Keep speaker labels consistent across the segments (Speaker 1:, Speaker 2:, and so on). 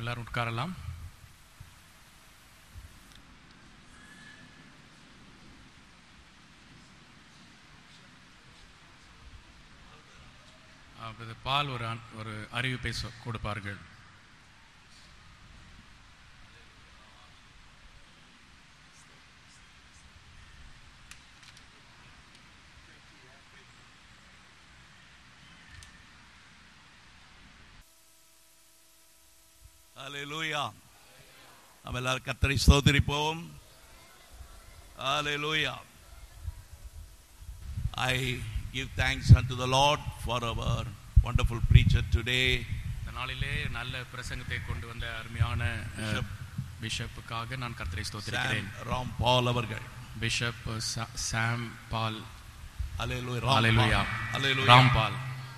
Speaker 1: எல்லாரும் உட்காரலாம் அப்போது பால் ஒரு அன்- ஒரு அறிவிப்பை சொ- கொடுப்பார்கள்
Speaker 2: ஹalleluya நம்ம எல்லாரும் கர்த்தரை ஸ்தோத்திரிப்போம் ஹalleluya I give thanks unto the Lord for our wonderful preacher today
Speaker 1: இந்த நாளிலே நல்ல பிரசங்கத்தை கொண்டு வந்த அருமையான அஹ், பிஷப்புக்காக நான் கர்த்தரை
Speaker 2: Sam
Speaker 1: ஸ்தோத்திரிக்கிறேன்
Speaker 2: Ram Paul அவர்கள்
Speaker 1: பிஷப் சா- Sam Paul
Speaker 2: Hallelujah
Speaker 1: Hallelujah.
Speaker 2: Hallelujah
Speaker 1: Ram Paul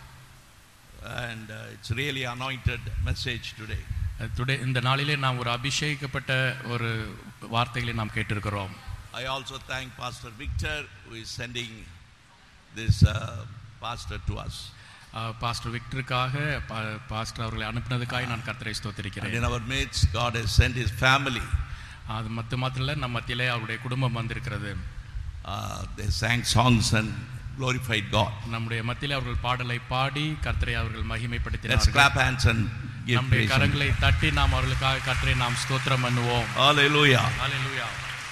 Speaker 2: and uh, it's really anointed message today
Speaker 1: today இந்த நாளிலே நாம் ஒரு அபிஷேகிக்கப்பட்ட ஒரு வார்த்தைகளை நாம் கேட்டிருக்கிறோம்
Speaker 2: I also thank Pastor Victor who is sending this uh, pastor to us
Speaker 1: ah, pastor விக்டருக்காக பா- பாஸ்டர் அவர்களை அனுப்பினதுக்காக நான் கர்த்தரை
Speaker 2: and
Speaker 1: ஸ்தோத்திரிக்கிறேன்
Speaker 2: in our midst God has sent his family
Speaker 1: அது மத்து மாத்திரம் இல்ல, நம்ம மத்தியிலே அவருடைய குடும்பம் வந்திருக்கிறது
Speaker 2: uh, they sang songs and glorified God.
Speaker 1: நம்முடைய மத்தியிலே அவர்கள் பாடலை பாடி கர்த்தரை அவர்கள்
Speaker 2: Let's
Speaker 1: மகிமைப்படுத்தினார்கள்
Speaker 2: clap hands and give
Speaker 1: நம்முடைய
Speaker 2: praise. and-
Speaker 1: கரங்களை தட்டி நாம் அவர்களுக்காக கர்த்தரை நாம் ஸ்தோத்திரம் பண்ணுவோம்
Speaker 2: Hallelujah.
Speaker 1: Hallelujah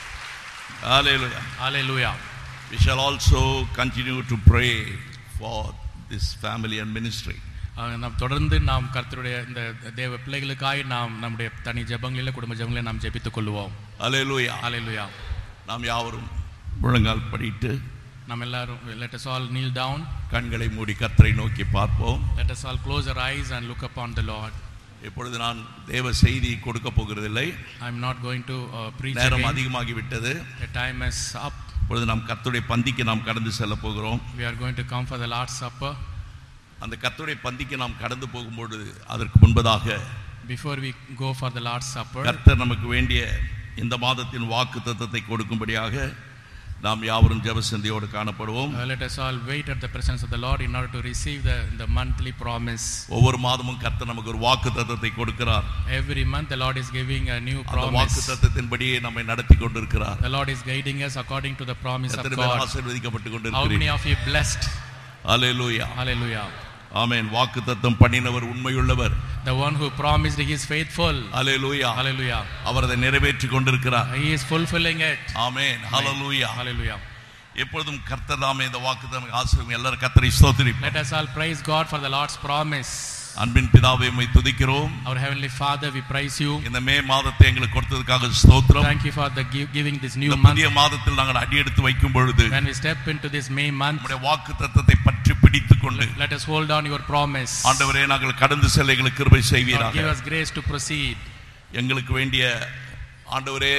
Speaker 2: Hallelujah.
Speaker 1: Hallelujah
Speaker 2: We shall also continue to pray for this family and ministry.
Speaker 1: அஹ் நாம் தொடர்ந்து நாம் கர்த்தருடைய இந்த தேவ பிள்ளைகளுக்காய் நாம் நம்முடைய தனி ஜெபங்களில் குடும்ப ஜெபங்களில் நாம் ஜெபித்துக் கொள்வோம்
Speaker 2: Hallelujah.
Speaker 1: ஹalleluya
Speaker 2: நாம் யாவரும் முழங்கால் படிட்டு
Speaker 1: நாம் எல்லாரும் let us all kneel down
Speaker 2: கண்களை மூடி கர்த்தரை நோக்கி பார்ப்போம்
Speaker 1: let us all close our eyes and look upon the lord
Speaker 2: இப்பொழுது நான் தேவ செய்தி கொடுக்க போகிறதில்லை
Speaker 1: i am not going to uh, preach
Speaker 2: நேரம்
Speaker 1: again
Speaker 2: அதிகமாகி விட்டது
Speaker 1: the time is up
Speaker 2: இப்பொழுது நாம் கர்த்தருடைய பந்திக்கு நாம் கடந்து செல்ல போகிறோம்
Speaker 1: we are going to come for the lord's supper
Speaker 2: அந்த கர்த்தருடைய பந்திக்கு நாம் கடந்து போகும்பொழுது அதற்கு முன்பதாக
Speaker 1: before we go for the lord's supper
Speaker 2: கர்த்தர் நமக்கு வேண்டிய இந்த மாதத்தின் வாக்கு தத்தத்தை கொடுக்கும்படியாக நாம் யாவரும் ஜெபசந்தியோடு காணப்படுவோம்
Speaker 1: uh, let us all wait at the presence of the lord in order to receive the the monthly promise
Speaker 2: ஒவ்வொரு மாதமும் கர்த்தர் நமக்கு ஒரு வாக்கு தத்தத்தை கொடுக்கிறார்
Speaker 1: every month the lord is giving a new
Speaker 2: அந்த வாக்கு
Speaker 1: promise
Speaker 2: தத்தத்தின்படியே நம்மை நடத்தி கொண்டிருக்கிறார்
Speaker 1: the lord is guiding us according to the promise of
Speaker 2: எத்தனை பேர்
Speaker 1: god
Speaker 2: ஆசீர்வதிக்கப்பட்டு
Speaker 1: how many
Speaker 2: கொண்டிருக்கிறீர்கள்
Speaker 1: of you blessed
Speaker 2: hallelujah
Speaker 1: hallelujah
Speaker 2: ஆமென் வாக்கு தத்தம் பண்ணினவர் உண்மையுள்ளவர்
Speaker 1: the one who promised he is faithful
Speaker 2: hallelujah
Speaker 1: hallelujah
Speaker 2: அவர் அதை நிறைவேற்றி கொண்டிருக்கிறார்
Speaker 1: he is fulfilling it
Speaker 2: amen hallelujah
Speaker 1: hallelujah
Speaker 2: எப்பொழுதும் கர்த்தர் தாமே இந்த வாக்கு தத்தம் ஆசீர்வதிக்கும் எல்லாரும் கர்த்தரை ஸ்தோத்திரிப்போம்
Speaker 1: let us all praise god for the lord's promise
Speaker 2: அன்பின் பிதாவை உம்மை துதிக்கிறோம்
Speaker 1: our heavenly father we praise you
Speaker 2: இந்த மே மாதத்தை எங்களுக்கு கொடுத்ததுக்காக ஸ்தோத்திரம்
Speaker 1: thank you for the gi- giving this new
Speaker 2: இந்த
Speaker 1: month
Speaker 2: புதிய மாதத்தில் நாங்கள் அடியெடுத்து வைக்கும் பொழுது
Speaker 1: when we step into this may month
Speaker 2: நம்முடைய வாக்கு தத்தத்தை பற்றி பிடித்துக் கொண்டு
Speaker 1: let us hold on your promise
Speaker 2: ஆண்டவரே நாங்கள் கடந்து செல்ல எங்களுக்கு கிருபை
Speaker 1: Lord,
Speaker 2: செய்வீராக
Speaker 1: give us grace to proceed
Speaker 2: எங்களுக்கு வேண்டிய ஆண்டவரே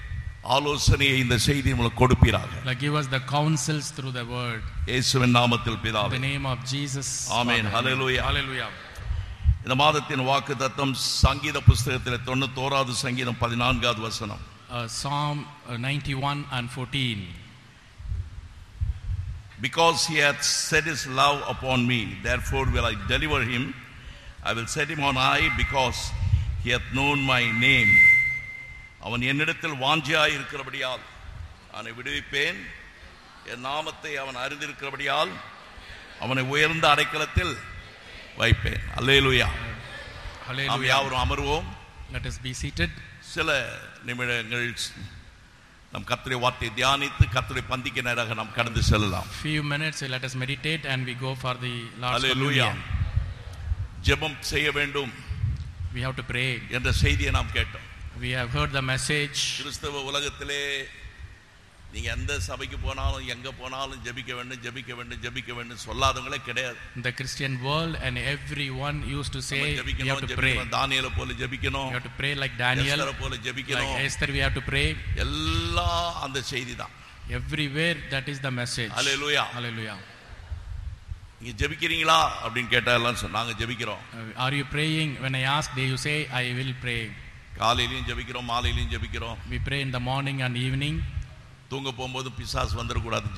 Speaker 2: ஆலோசனையை இந்த செய்தி உங்களுக்கு கொடுப்பீராக
Speaker 1: like give us the counsels through the word
Speaker 2: இயேசுவின் நாமத்தில்
Speaker 1: in the
Speaker 2: பிதாவே
Speaker 1: name of jesus
Speaker 2: Amen.
Speaker 1: Amen.
Speaker 2: Hallelujah.
Speaker 1: hallelujah
Speaker 2: இந்த மாதத்தின் வாக்கு தத்தம் சங்கீத புஸ்தகத்தில் தொண்ணூத்தோராவது சங்கீதம் பதினான்காவது வசனம்
Speaker 1: uh, psalm uh, 91 and 14
Speaker 2: Because he hath set his love upon me, therefore will I deliver him. I will set him on high because he hath known my name. அவன் என்னிடத்தில் வாஞ்சியாய் இருக்கிறபடியால் அவனை விடுவிப்பேன் என் நாமத்தை அவன் அறிந்திருக்கிறபடியால் அவனை உயர்ந்த அடைக்கலத்தில் வைப்பேன் அல்லேலூயா நாம்
Speaker 1: hallelujah
Speaker 2: யாவரும் அமர்வோம்
Speaker 1: let us be seated
Speaker 2: சில நிமிடங்கள் நம் கர்த்தருடைய வார்த்தையை தியானித்து கர்த்தருடைய பந்திக்கு நேராக நாம் கடந்து செல்லலாம்
Speaker 1: few minutes let us meditate and we go for the lord's
Speaker 2: hallelujah
Speaker 1: communion
Speaker 2: ஜெபம் செய்ய வேண்டும்
Speaker 1: we have to pray
Speaker 2: என்ற செய்தியை நாம் கேட்டோம்
Speaker 1: we have heard the message
Speaker 2: கிறிஸ்தவ உலகத்திலே நீங்க எந்த சபைக்கு போனாலும் எங்க போனாலும் ஜெபிக்க வேண்டும் ஜெபிக்க வேண்டும் ஜெபிக்க வேண்டும் சொல்லாதவங்களே கிடையாது
Speaker 1: in the christian world and everyone used to say
Speaker 2: நம்ம
Speaker 1: we have
Speaker 2: ஜெபிக்கணும்
Speaker 1: to pray
Speaker 2: ஜெபிக்கணும் தானியேலை போல ஜெபிக்கணும்
Speaker 1: we have to pray like daniel
Speaker 2: எஸ்தரை போல
Speaker 1: like
Speaker 2: ஜெபிக்கணும்
Speaker 1: esther we have to pray
Speaker 2: எல்லாம் அந்த செய்தி தான்
Speaker 1: everywhere that is the message
Speaker 2: hallelujah
Speaker 1: hallelujah
Speaker 2: நீங்க ஜெபிக்கிறீங்களா அப்படின்னு கேட்டா எல்லாம் சொன்னாங்க நாங்க ஜெபிக்கிறோம்
Speaker 1: Uh, are you praying when i ask they you say i will pray
Speaker 2: காலையிலயும் ஜெபிக்கிறோம் மாலையிலயும் ஜெபிக்கிறோம்
Speaker 1: we pray in the morning and evening
Speaker 2: தூங்க போகும்போது பிசாசு வந்துடக்கூடாது